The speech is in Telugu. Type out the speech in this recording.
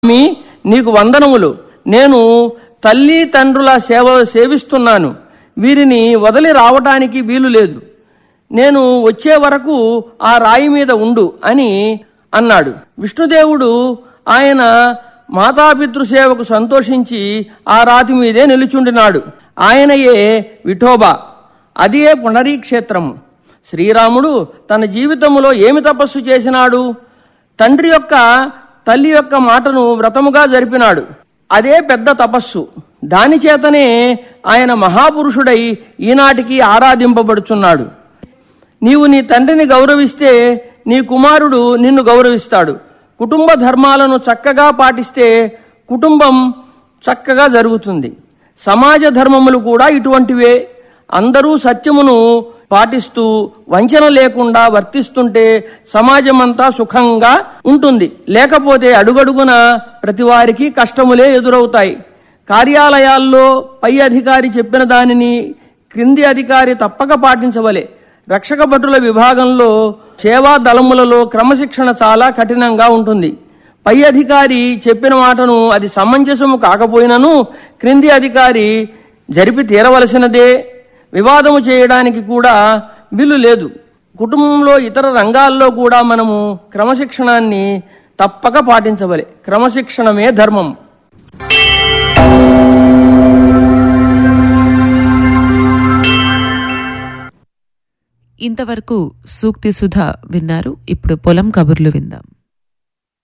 స్వామి నీకు వందనములు నేను తల్లి తండ్రుల సేవ సేవిస్తున్నాను వీరిని వదిలి రావటానికి వీలు లేదు నేను వచ్చే వరకు ఆ రాయి మీద ఉండు అని అన్నాడు విష్ణుదేవుడు ఆయన మాతాపితృ సేవకు సంతోషించి ఆ రాతి మీదే నిలుచుండినాడు ఆయనయే విఠోబా అదే పునరీక్షేత్రము శ్రీరాముడు తన జీవితములో ఏమి తపస్సు చేసినాడు తండ్రి యొక్క తల్లి యొక్క మాటను వ్రతముగా జరిపినాడు అదే పెద్ద తపస్సు దాని చేతనే ఆయన మహాపురుషుడై ఈనాటికి ఆరాధింపబడుచున్నాడు నీవు నీ తండ్రిని గౌరవిస్తే నీ కుమారుడు నిన్ను గౌరవిస్తాడు కుటుంబ ధర్మాలను చక్కగా పాటిస్తే కుటుంబం చక్కగా జరుగుతుంది సమాజ ధర్మములు కూడా ఇటువంటివే అందరూ సత్యమును పాటిస్తూ వంచన లేకుండా వర్తిస్తుంటే సమాజమంతా సుఖంగా ఉంటుంది లేకపోతే అడుగడుగున ప్రతి వారికి కష్టములే ఎదురవుతాయి కార్యాలయాల్లో పై అధికారి చెప్పిన దానిని క్రింది అధికారి తప్పక పాటించవలే రక్షక భటుల విభాగంలో సేవా దళములలో క్రమశిక్షణ చాలా కఠినంగా ఉంటుంది పై అధికారి చెప్పిన మాటను అది సమంజసము కాకపోయినను క్రింది అధికారి జరిపి తీరవలసినదే వివాదము చేయడానికి కూడా వీలు లేదు కుటుంబంలో ఇతర రంగాల్లో కూడా మనము క్రమశిక్షణాన్ని తప్పక పాటించవలే క్రమశిక్షణమే ధర్మం ఇంతవరకు సూక్తి సుధ విన్నారు ఇప్పుడు పొలం కబుర్లు విందాం